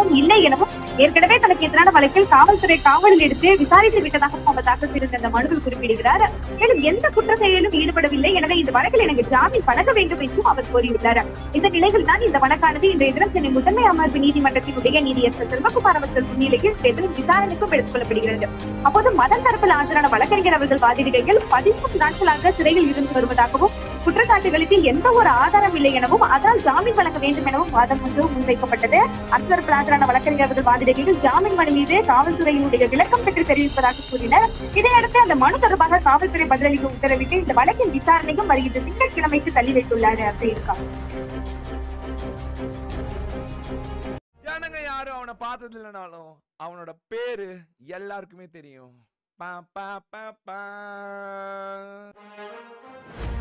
எதுவும் இல்லை எனவும் ஏற்கனவே தனக்கு எதிரான வழக்கில் காவல்துறை காவலில் எடுத்து விசாரித்து விட்டதாகவும் அவர் தாக்கல் செய்திருந்த அந்த மனுவில் குறிப்பிடுகிறார் மேலும் எந்த குற்ற செயலிலும் ஈடுபடவில்லை எனவே இந்த வழக்கில் எனக்கு ஜாமீன் வழங்க வேண்டும் என்றும் அவர் கோரியுள்ளார் இந்த நிலையில் தான் இந்த வழக்கானது இன்றைய தினம் சென்னை முதன்மை அமர்வு நீதிமன்றத்தினுடைய நீதியரசர் செல்வகுமார் அவர்கள் முன்னிலையில் தேர்தல் விசாரணைக்கும் எடுத்துக் கொள்ளப்படுகிறது அப்போது மதன் தரப்பில் ஆஜரான வழக்கறிஞர் அவர்கள் வாதிடுகையில் பதிமூன்று நாட்களாக சிறையில் இருந்து வருவதாகவும் குற்றச்சாட்டுகளுக்கு எந்த ஒரு ஆதாரம் இல்லை எனவும் அதனால் ஜாமீன் வழங்க வேண்டும் எனவும் வாதம் ஒன்று முன்வைக்கப்பட்டது அரசு தரப்பில் ஆஜரான வழக்கறிஞர் அவர்கள் வாதிடுகையில் ஜாமீன் மனு மீது காவல்துறையினுடைய விளக்கம் பெற்று தெரிவிப்பதாக கூறினர் இதையடுத்து அந்த மனு தொடர்பாக காவல்துறை பதிலளிக்க உத்தரவிட்டு இந்த வழக்கின் விசாரணையும் வருகின்ற திங்கட்கிழமைக்கு தள்ளி வைத்துள்ளார் அப்படின்னு ஜனங்க யாரும் அவனை பார்த்தது இல்லைனாலும் அவனோட பேரு எல்லாருக்குமே தெரியும் பா பா பா பா